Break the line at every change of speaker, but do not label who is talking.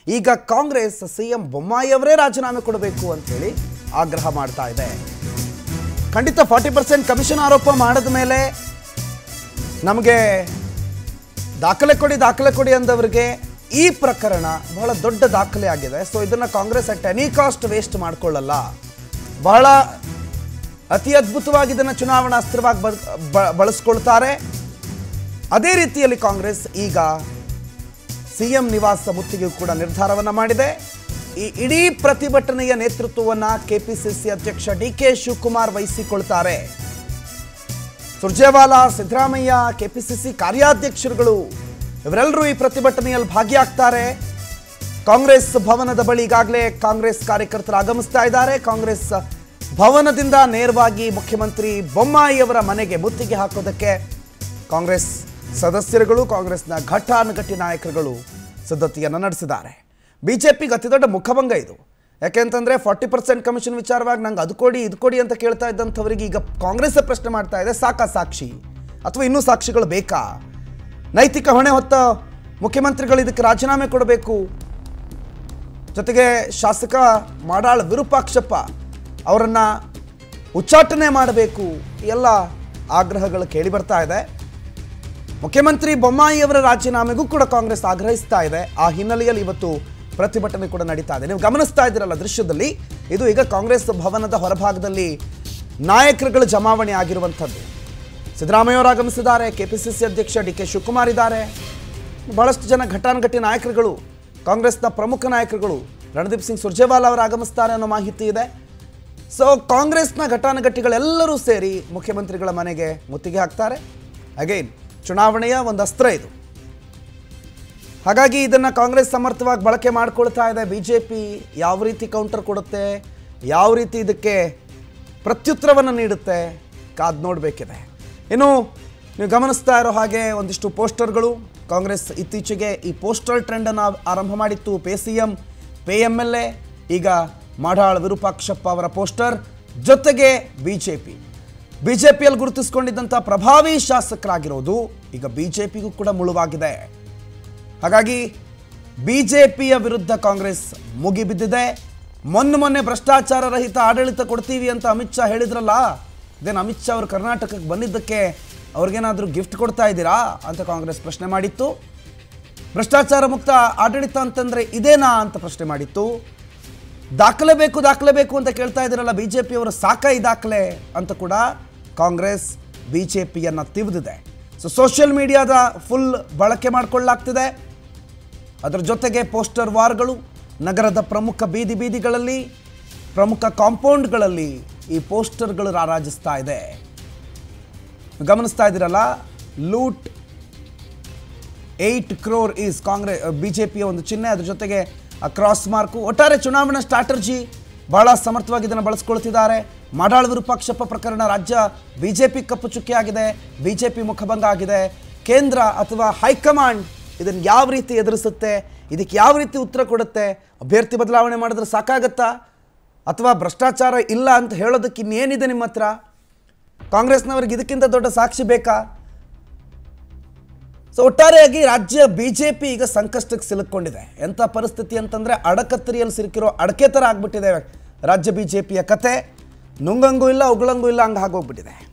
ಈಗ ಕಾಂಗ್ರೆಸ್ ಸಿಎಂ ಬೊಮ್ಮಾಯಿ ಅವರೇ ರಾಜೀನಾಮೆ ಕೊಡಬೇಕು ಅಂತ ಹೇಳಿ ಆಗ್ರಹ ಮಾಡ್ತಾ ಇದೆ ಖಂಡಿತ ಫಾರ್ಟಿ ಪರ್ಸೆಂಟ್ ಕಮಿಷನ್ ಆರೋಪ ಮಾಡಿದ ಮೇಲೆ ನಮಗೆ ದಾಖಲೆ ಕೊಡಿ ದಾಖಲೆ ಕೊಡಿ ಅಂದವರಿಗೆ ಈ ಪ್ರಕರಣ ಬಹಳ ದೊಡ್ಡ ದಾಖಲೆ ಆಗಿದೆ ಸೊ ಇದನ್ನ Congress at any cost waste ಮಾಡ್ಕೊಳ್ಳಲ್ಲ ಬಹಳ ಅತಿ ಅದ್ಭುತವಾಗಿ ಇದನ್ನು ಚುನಾವಣಾ ಅಸ್ತ್ರವಾಗಿ ಬ- ಬ- ಬಳಸ್ಕೊಳ್ತಾರೆ ಅದೇ ರೀತಿಯಲ್ಲಿ ಕಾಂಗ್ರೆಸ್ ಈಗ ಸಿಎಂ ನಿವಾಸ ಮುತ್ತಿಗೆ ಕೂಡ ನಿರ್ಧಾರವನ್ನ ಮಾಡಿದೆ ಈ ಇಡೀ ಪ್ರತಿಭಟನೆಯ ನೇತೃತ್ವವನ್ನ ಕೆಪಿಸಿಸಿ ಅಧ್ಯಕ್ಷ ಡಿ ಕೆ ಶಿವಕುಮಾರ್ ವಹಿಸಿಕೊಳ್ತಾರೆ ಸುರ್ಜೇವಾಲಾ ಸಿದ್ದರಾಮಯ್ಯ ಕೆಪಿಸಿಸಿ ಕಾರ್ಯಾಧ್ಯಕ್ಷರುಗಳು ಇವರೆಲ್ಲರೂ ಈ ಪ್ರತಿಭಟನೆಯಲ್ಲಿ ಭಾಗಿಯಾಗ್ತಾರೆ ಕಾಂಗ್ರೆಸ್ ಭವನದ ಬಳಿ ಈಗಾಗಲೇ ಕಾಂಗ್ರೆಸ್ ಕಾರ್ಯಕರ್ತರು ಆಗಮಿಸ್ತಾ ಇದ್ದಾರೆ ಕಾಂಗ್ರೆಸ್ ಭವನದಿಂದ ನೇರವಾಗಿ ಮುಖ್ಯಮಂತ್ರಿ ಬೊಮ್ಮಾಯಿ ಅವರ ಮನೆಗೆ ಮುತ್ತಿಗೆ ಹಾಕೋದಕ್ಕೆ ಕಾಂಗ್ರೆಸ್ ಸದಸ್ಯರುಗಳು ಕಾಂಗ್ರೆಸ್ನ ಘಟ್ಟಾನುಘಟಿ ನಾಯಕರುಗಳು ಸಿದ್ಧತೆಯನ್ನು ನಡೆಸಿದ್ದಾರೆ ಬಿಜೆಪಿಗೆ ಅತಿ ದೊಡ್ಡ ಮುಖಭಂಗ ಇದು ಯಾಕೆಂತಂದ್ರೆ ಫಾರ್ಟಿ ಪರ್ಸೆಂಟ್ ಕಮಿಷನ್ ವಿಚಾರವಾಗಿ ನಂಗೆ ಅದು ಕೊಡಿ ಇದು ಕೊಡಿ ಅಂತ ಕೇಳ್ತಾ ಇದ್ದಂಥವರಿಗೆ ಈಗ ಕಾಂಗ್ರೆಸ್ ಪ್ರಶ್ನೆ ಮಾಡ್ತಾ ಇದೆ ಸಾಕಾ ಸಾಕ್ಷಿ ಅಥವಾ ಇನ್ನೂ ಸಾಕ್ಷಿಗಳು ಬೇಕಾ ನೈತಿಕ ಹೊಣೆ ಹೊತ್ತ ಮುಖ್ಯಮಂತ್ರಿಗಳು ಇದಕ್ಕೆ ರಾಜೀನಾಮೆ ಕೊಡಬೇಕು ಜೊತೆಗೆ ಶಾಸಕ ಮಾಡಾಳ್ ವಿರೂಪಾಕ್ಷಪ್ಪ ಅವರನ್ನ ಉಚ್ಚಾಟನೆ ಮಾಡಬೇಕು ಎಲ್ಲ ಆಗ್ರಹಗಳು ಕೇಳಿ ಬರ್ತಾ ಇದೆ ಮುಖ್ಯಮಂತ್ರಿ ಬೊಮ್ಮಾಯಿ ಅವರ ರಾಜೀನಾಮೆಗೂ ಕೂಡ ಕಾಂಗ್ರೆಸ್ ಆಗ್ರಹಿಸ್ತಾ ಇದೆ ಆ ಹಿನ್ನೆಲೆಯಲ್ಲಿ ಇವತ್ತು ಪ್ರತಿಭಟನೆ ಕೂಡ ನಡೀತಾ ಇದೆ ನೀವು ಗಮನಿಸ್ತಾ ಇದ್ದೀರಲ್ಲ ದೃಶ್ಯದಲ್ಲಿ ಇದು ಈಗ ಕಾಂಗ್ರೆಸ್ ಭವನದ ಹೊರಭಾಗದಲ್ಲಿ ನಾಯಕರುಗಳು ಜಮಾವಣೆ ಆಗಿರುವಂಥದ್ದು ಸಿದ್ದರಾಮಯ್ಯ ಅವರು ಆಗಮಿಸಿದ್ದಾರೆ ಕೆಪಿಸಿಸಿ ಅಧ್ಯಕ್ಷ ಡಿ ಕೆ ಶಿವಕುಮಾರ್ ಇದ್ದಾರೆ ಬಹಳಷ್ಟು ಜನ ಘಟಾನುಘಟಿ ನಾಯಕರುಗಳು ಕಾಂಗ್ರೆಸ್ನ ಪ್ರಮುಖ ನಾಯಕರುಗಳು ರಣದೀಪ್ ಸಿಂಗ್ ಸುರ್ಜೇವಾಲಾ ಅವರು ಆಗಮಿಸ್ತಾರೆ ಅನ್ನೋ ಮಾಹಿತಿ ಇದೆ ಸೊ ಕಾಂಗ್ರೆಸ್ನ ಘಟಾನುಘಟಿಗಳೆಲ್ಲರೂ ಸೇರಿ ಮುಖ್ಯಮಂತ್ರಿಗಳ ಮನೆಗೆ ಮುತ್ತಿಗೆ ಹಾಕ್ತಾರೆ ಅಗೈನ್ ಚುನಾವಣೆಯ ಒಂದು ಅಸ್ತ್ರ ಇದು ಹಾಗಾಗಿ ಇದನ್ನು ಕಾಂಗ್ರೆಸ್ ಸಮರ್ಥವಾಗಿ ಬಳಕೆ ಮಾಡ್ಕೊಳ್ತಾ ಇದೆ ಬಿ ಜೆ ಪಿ ಯಾವ ರೀತಿ ಕೌಂಟರ್ ಕೊಡುತ್ತೆ ಯಾವ ರೀತಿ ಇದಕ್ಕೆ ಪ್ರತ್ಯುತ್ತರವನ್ನು ನೀಡುತ್ತೆ ಕಾದ್ ನೋಡಬೇಕಿದೆ ಇನ್ನು ನೀವು ಗಮನಿಸ್ತಾ ಇರೋ ಹಾಗೆ ಒಂದಿಷ್ಟು ಪೋಸ್ಟರ್ಗಳು ಕಾಂಗ್ರೆಸ್ ಇತ್ತೀಚೆಗೆ ಈ ಪೋಸ್ಟರ್ ಟ್ರೆಂಡನ್ನು ಆರಂಭ ಮಾಡಿತ್ತು pay C M pay M L A ಈಗ ಮಾಡಾಳ್ ವಿರೂಪಾಕ್ಷಪ್ಪ ಅವರ ಪೋಸ್ಟರ್ ಜೊತೆಗೆ B J P B J ಪಿಯಲ್ಲಿ ಗುರುತಿಸಿಕೊಂಡಿದ್ದಂಥ ಪ್ರಭಾವಿ ಶಾಸಕರಾಗಿರೋದು ಈಗ ಬಿ ಜೆ ಪಿಗೂ ಕೂಡ ಮುಳುವಾಗಿದೆ ಹಾಗಾಗಿ ಬಿಜೆಪಿಯ ವಿರುದ್ಧ ಕಾಂಗ್ರೆಸ್ ಮುಗಿಬಿದ್ದಿದೆ ಮೊನ್ನೆ ಮೊನ್ನೆ ಭ್ರಷ್ಟಾಚಾರ ರಹಿತ ಆಡಳಿತ ಕೊಡ್ತೀವಿ ಅಂತ ಅಮಿತ್ ಶಾ ಹೇಳಿದ್ರಲ್ಲ ಇದೇನು ಅಮಿತ್ ಶಾ ಅವರು ಕರ್ನಾಟಕಕ್ಕೆ ಬಂದಿದ್ದಕ್ಕೆ ಅವ್ರಿಗೇನಾದರೂ ಗಿಫ್ಟ್ ಕೊಡ್ತಾ ಇದ್ದೀರಾ ಅಂತ ಕಾಂಗ್ರೆಸ್ ಪ್ರಶ್ನೆ ಮಾಡಿತ್ತು ಭ್ರಷ್ಟಾಚಾರ ಮುಕ್ತ ಆಡಳಿತ ಅಂತಂದ್ರೆ ಇದೇನಾ ಅಂತ ಪ್ರಶ್ನೆ ಮಾಡಿತ್ತು ದಾಖಲೆ ಬೇಕು ದಾಖಲೆ ಬೇಕು ಅಂತ ಕೇಳ್ತಾ ಇದ್ದೀರಲ್ಲ ಬಿ ಜೆ ಪಿಯವರು ಸಾಕ ಈ ದಾಖಲೆ ಅಂತ ಕೂಡ ಕಾಂಗ್ರೆಸ್ ಬಿ ಜೆ ಪಿಯನ್ನು ತಿವಿದಿದೆ ಸೊ ಸೋಷಿಯಲ್ ಮೀಡಿಯಾದ ಫುಲ್ ಬಳಕೆ ಮಾಡಿಕೊಳ್ಳಲಾಗ್ತಿದೆ ಅದರ ಜೊತೆಗೆ ಪೋಸ್ಟರ್ ವಾರ್ಗಳು ನಗರದ ಪ್ರಮುಖ ಬೀದಿ ಬೀದಿಗಳಲ್ಲಿ ಪ್ರಮುಖ ಕಾಂಪೌಂಡ್ಗಳಲ್ಲಿ ಈ ಪೋಸ್ಟರ್ಗಳು ರಾರಾಜಿಸ್ತಾ ಇದೆ ಗಮನಿಸ್ತಾ ಇದ್ದೀರಲ್ಲ loot eight crore is Congress ಬಿಜೆಪಿಯ ಒಂದು ಚಿಹ್ನೆ ಅದ್ರ ಜೊತೆಗೆ ಕ್ರಾಸ್ ಮಾರ್ಕು ಒಟ್ಟಾರೆ ಚುನಾವಣಾ ಸ್ಟ್ರಾಟರ್ಜಿ ಬಹಳ ಸಮರ್ಥವಾಗಿ ಇದನ್ನು ಬಳಸ್ಕೊಳ್ತಿದ್ದಾರೆ ಮಾಡಾಳ್ ವಿರೂಪಾಕ್ಷಪ್ಪ ಪ್ರಕರಣ ರಾಜ್ಯ ಬಿಜೆಪಿ ಕಪ್ಪು ಚುಕ್ಕೆ ಆಗಿದೆ ಬಿಜೆಪಿ ಮುಖಭಂಗ ಆಗಿದೆ ಕೇಂದ್ರ ಅಥವಾ ಹೈಕಮಾಂಡ್ ಇದನ್ನು ಯಾವ ರೀತಿ ಎದುರಿಸುತ್ತೆ ಇದಕ್ಕೆ ಯಾವ ರೀತಿ ಉತ್ತರ ಕೊಡುತ್ತೆ ಅಭ್ಯರ್ಥಿ ಬದಲಾವಣೆ ಮಾಡಿದ್ರೆ ಸಾಕಾಗತ್ತಾ ಅಥವಾ ಭ್ರಷ್ಟಾಚಾರ ಇಲ್ಲ ಅಂತ ಹೇಳೋದಕ್ಕೆ ಇನ್ನೇನಿದೆ ನಿಮ್ಮ ಹತ್ರ ಕಾಂಗ್ರೆಸ್ನವ್ರಿಗೆ ಇದಕ್ಕಿಂತ ದೊಡ್ಡ ಸಾಕ್ಷಿ ಬೇಕಾ ಸೊ ಒಟ್ಟಾರೆಯಾಗಿ ರಾಜ್ಯ ಬಿಜೆಪಿ ಈಗ ಸಂಕಷ್ಟಕ್ಕೆ ಸಿಲುಕೊಂಡಿದೆ ಎಂಥ ಪರಿಸ್ಥಿತಿ ಅಂತಂದ್ರೆ ಅಡಕತ್ತರಿಯಲ್ಲಿ ಸಿಲುಕಿರೋ ಅಡಕೆ ಥರ ಆಗ್ಬಿಟ್ಟಿದೆ ರಾಜ್ಯ ಬಿಜೆಪಿಯ ಕತೆ ನುಂಗಂಗೂ ಇಲ್ಲ ಉಗುಳಂಗೂ ಇಲ್ಲ ಹಂಗೆ ಆಗೋಗ್ಬಿಟ್ಟಿದೆ